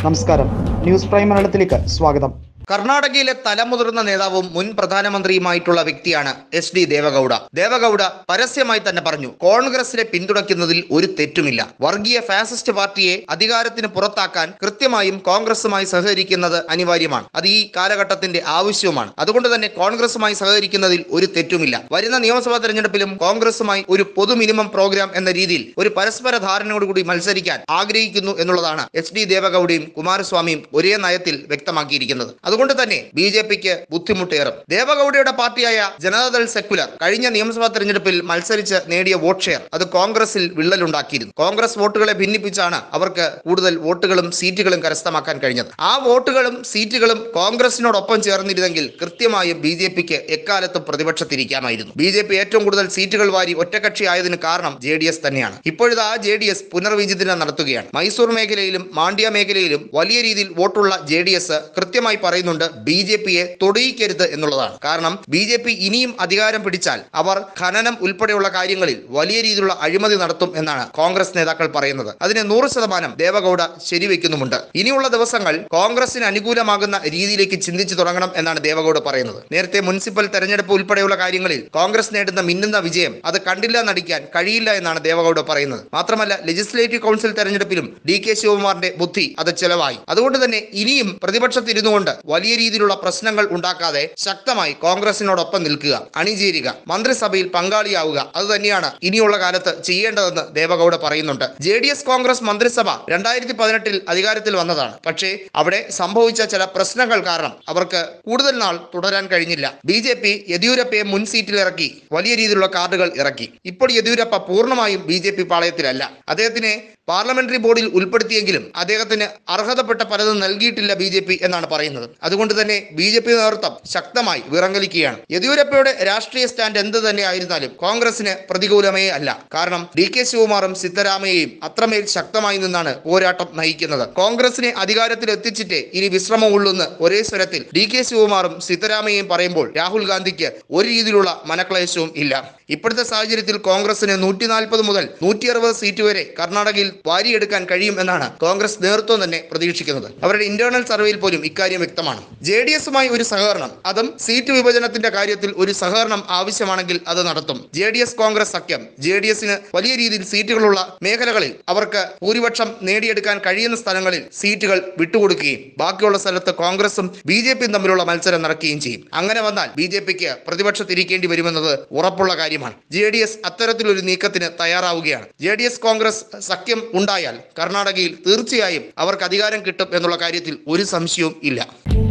നമസ്കാരം news prime മലയാളത്തിലേക്ക് സ്വാഗതം കർണാടകയിലെ തലമുതിർന്ന നേതാവും മുൻ പ്രധാനമന്ത്രിയുമായിട്ടുള്ള വ്യക്തിയാണ് എസ് ഡി ദേവഗൌഡ ദേവഗൌഡ പരസ്യമായി തന്നെ പറഞ്ഞു കോൺഗ്രസിനെ പിന്തുണയ്ക്കുന്നതിൽ ഒരു തെറ്റുമില്ല വർഗീയ ഫാസിസ്റ്റ് പാർട്ടിയെ അധികാരത്തിന് പുറത്താക്കാൻ കൃത്യമായും കോൺഗ്രസുമായി സഹകരിക്കുന്നത് അനിവാര്യമാണ് അത് ഈ കാലഘട്ടത്തിന്റെ ആവശ്യവുമാണ് അതുകൊണ്ട് തന്നെ കോൺഗ്രസുമായി സഹകരിക്കുന്നതിൽ ഒരു തെറ്റുമില്ല വരുന്ന നിയമസഭാ തെരഞ്ഞെടുപ്പിലും കോൺഗ്രസുമായി ഒരു പൊതു മിനിമം പ്രോഗ്രാം എന്ന രീതിയിൽ ഒരു പരസ്പര ധാരണയോടുകൂടി മത്സരിക്കാൻ ആഗ്രഹിക്കുന്നു എന്നുള്ളതാണ് എച്ച് ഡി ദേവഗൌഡയും കുമാരസ്വാമിയും ഒരേ നയത്തിൽ വ്യക്തമാക്കിയിരിക്കുന്നത് അതുകൊണ്ട് തന്നെ ബി ജെ പിക്ക് ബുദ്ധിമുട്ടേറും ദേവഗൌഡയുടെ പാർട്ടിയായ ജനതാദൾ സെക്കുലർ കഴിഞ്ഞ നിയമസഭാ തെരഞ്ഞെടുപ്പിൽ മത്സരിച്ച് നേടിയ വോട്ട് ഷെയർ അത് കോൺഗ്രസിൽ വിള്ളലുണ്ടാക്കിയിരുന്നു കോൺഗ്രസ് വോട്ടുകളെ ഭിന്നിപ്പിച്ചാണ് അവർക്ക് കൂടുതൽ വോട്ടുകളും സീറ്റുകളും കരസ്ഥമാക്കാൻ കഴിഞ്ഞത് ആ വോട്ടുകളും സീറ്റുകളും കോൺഗ്രസിനോടൊപ്പം ചേർന്നിരുന്നെങ്കിൽ കൃത്യമായും ബി ജെ പിക്ക് എക്കാലത്തും പ്രതിപക്ഷത്തിരിക്കാമായിരുന്നു ബി ജെ പി ഏറ്റവും കൂടുതൽ സീറ്റുകൾ വാരി ഒറ്റകക്ഷി ആയതിന് കാരണം ജെ ഡി എസ് തന്നെയാണ് ഇപ്പോഴത്തെ ആ ജെ ഡി എസ് പുനർവിചിന്തനം നടത്തുകയാണ് മൈസൂർ മേഖലയിലും മാണ്ഡ്യ മേഖലയിലും വലിയ രീതിയിൽ വോട്ടുള്ള ജെ ഡി എസ് കൃത്യമായി പറയുന്നുണ്ട് ബി ജെ പിയെ തൊടിയിക്കരുത് എന്നുള്ളതാണ് കാരണം ബി ജെ പി ഇനിയും അധികാരം പിടിച്ചാൽ അവർ ഖനനം ഉൾപ്പെടെയുള്ള കാര്യങ്ങളിൽ വലിയ രീതിയിലുള്ള അഴിമതി നടത്തും എന്നാണ് കോൺഗ്രസ് നേതാക്കൾ പറയുന്നത് അതിന് നൂറ് ശതമാനം ദേവഗൌഡ ശരിവെക്കുന്നുമുണ്ട് ഇനിയുള്ള ദിവസങ്ങൾ കോൺഗ്രസിന് അനുകൂലമാകുന്ന രീതിയിലേക്ക് ചിന്തിച്ചു തുടങ്ങണം എന്നാണ് ദേവഗൌഡ പറയുന്നത് നേരത്തെ മുനിസിപ്പൽ തെരഞ്ഞെടുപ്പ് ഉൾപ്പെടെയുള്ള കാര്യങ്ങളിൽ കോൺഗ്രസ് നേടുന്ന മിന്നുന്ന വിജയം അത് കണ്ടില്ല നടിക്കാൻ കഴിയില്ല എന്നാണ് ദേവഗൌഡ പറയുന്നത് മാത്രമല്ല ലെജിസ്ലേറ്റീവ് കൗൺസിൽ തെരഞ്ഞെടുപ്പിലും ഡി കെ ശിവകുമാറിന്റെ ബുദ്ധി അത് ചെലവായി അതുകൊണ്ട് തന്നെ ഇനിയും പ്രതിപക്ഷത്തിരുന്നുകൊണ്ട് വലിയ രീതിയിലുള്ള പ്രശ്നങ്ങൾ ഉണ്ടാക്കാതെ ശക്തമായി കോൺഗ്രസിനോടൊപ്പം നിൽക്കുക അണിചേരുക മന്ത്രിസഭയിൽ പങ്കാളിയാവുക അത് തന്നെയാണ് ഇനിയുള്ള കാലത്ത് ചെയ്യേണ്ടതെന്ന് ദേവഗൌഡ പറയുന്നുണ്ട് ജെ ഡി എസ് കോൺഗ്രസ് മന്ത്രിസഭ രണ്ടായിരത്തി പതിനെട്ടിൽ അധികാരത്തിൽ വന്നതാണ് പക്ഷേ അവിടെ സംഭവിച്ച ചില പ്രശ്നങ്ങൾ കാരണം അവർക്ക് കൂടുതൽ നാൾ തുടരാൻ കഴിഞ്ഞില്ല ബി ജെ പി യെദ്യൂരപ്പയെ മുൻ സീറ്റിൽ ഇറക്കി വലിയ രീതിയിലുള്ള കാർഡുകൾ ഇറക്കി ഇപ്പോൾ യെദ്യൂരപ്പ പൂർണ്ണമായും ബി ജെ പി പാളയത്തിലല്ല അദ്ദേഹത്തിനെ പാർലമെന്ററി ബോർഡിൽ ഉൾപ്പെടുത്തിയെങ്കിലും അദ്ദേഹത്തിന് അർഹതപ്പെട്ട പലതും നൽകിയിട്ടില്ല ബി ജെ പി എന്നാണ് പറയുന്നത് അതുകൊണ്ട് തന്നെ ബി ജെ പി നേതൃത്വം ശക്തമായി വിറങ്ങലിക്കുകയാണ് യെദ്യൂരപ്പയുടെ രാഷ്ട്രീയ സ്റ്റാൻഡ് എന്ത് തന്നെ ആയിരുന്നാലും കോൺഗ്രസിന് പ്രതികൂലമേ അല്ല കാരണം ഡി കെ ശിവകുമാറും സിദ്ധരാമയ്യയും അത്രമേൽ ശക്തമായി നിന്നാണ് പോരാട്ടം നയിക്കുന്നത് കോൺഗ്രസിനെ അധികാരത്തിൽ എത്തിച്ചിട്ടേ ഇനി വിശ്രമമുള്ളൂന്ന് ഒരേ സ്വരത്തിൽ ഡി കെ ശിവകുമാറും സിദ്ധരാമയ്യയും പറയുമ്പോൾ രാഹുൽ ഗാന്ധിക്ക് ഒരു രീതിയിലുള്ള മനക്ലേശവും ഇല്ല ഇപ്പോഴത്തെ സാഹചര്യത്തിൽ കോൺഗ്രസിന് നൂറ്റി നാൽപ്പത് മുതൽ നൂറ്റി അറുപത് സീറ്റ് വരെ കർണാടകയിൽ വാരിയെടുക്കാൻ കഴിയും എന്നാണ് കോൺഗ്രസ് നേതൃത്വം തന്നെ പ്രതീക്ഷിക്കുന്നത് അവരുടെ ഇന്റേണൽ സർവേയിൽ പോലും ഇക്കാര്യം വ്യക്തമാണ് ജെ ഡി എസുമായി ഒരു സഹകരണം അതും സീറ്റ് വിഭജനത്തിന്റെ കാര്യത്തിൽ ഒരു സഹകരണം ആവശ്യമാണെങ്കിൽ അത് നടത്തും ജെ ഡി എസ് കോൺഗ്രസ് സഖ്യം ജെ ഡി എസിന് വലിയ രീതിയിൽ സീറ്റുകളുള്ള മേഖലകളിൽ അവർക്ക് ഭൂരിപക്ഷം നേടിയെടുക്കാൻ കഴിയുന്ന സ്ഥലങ്ങളിൽ സീറ്റുകൾ വിട്ടുകൊടുക്കുകയും ബാക്കിയുള്ള സ്ഥലത്ത് കോൺഗ്രസും ബി ജെ പിയും തമ്മിലുള്ള മത്സരം നടക്കുകയും ചെയ്യും അങ്ങനെ വന്നാൽ ബി ജെ പിക്ക് പ്രതിപക്ഷത്തിരിക്കേണ്ടി വരുമെന്നത് ഉറപ്പുള്ള കാര്യമാണ് ജെ ഡി എസ് അത്തരത്തിലൊരു നീക്കത്തിന് തയ്യാറാവുകയാണ് ജെ ഡി എസ് കോൺഗ്രസ് സഖ്യം ഉണ്ടായാൽ കർണാടകയിൽ തീർച്ചയായും അവർക്ക് അധികാരം കിട്ടും എന്നുള്ള കാര്യത്തിൽ ഒരു സംശയവും ഇല്ല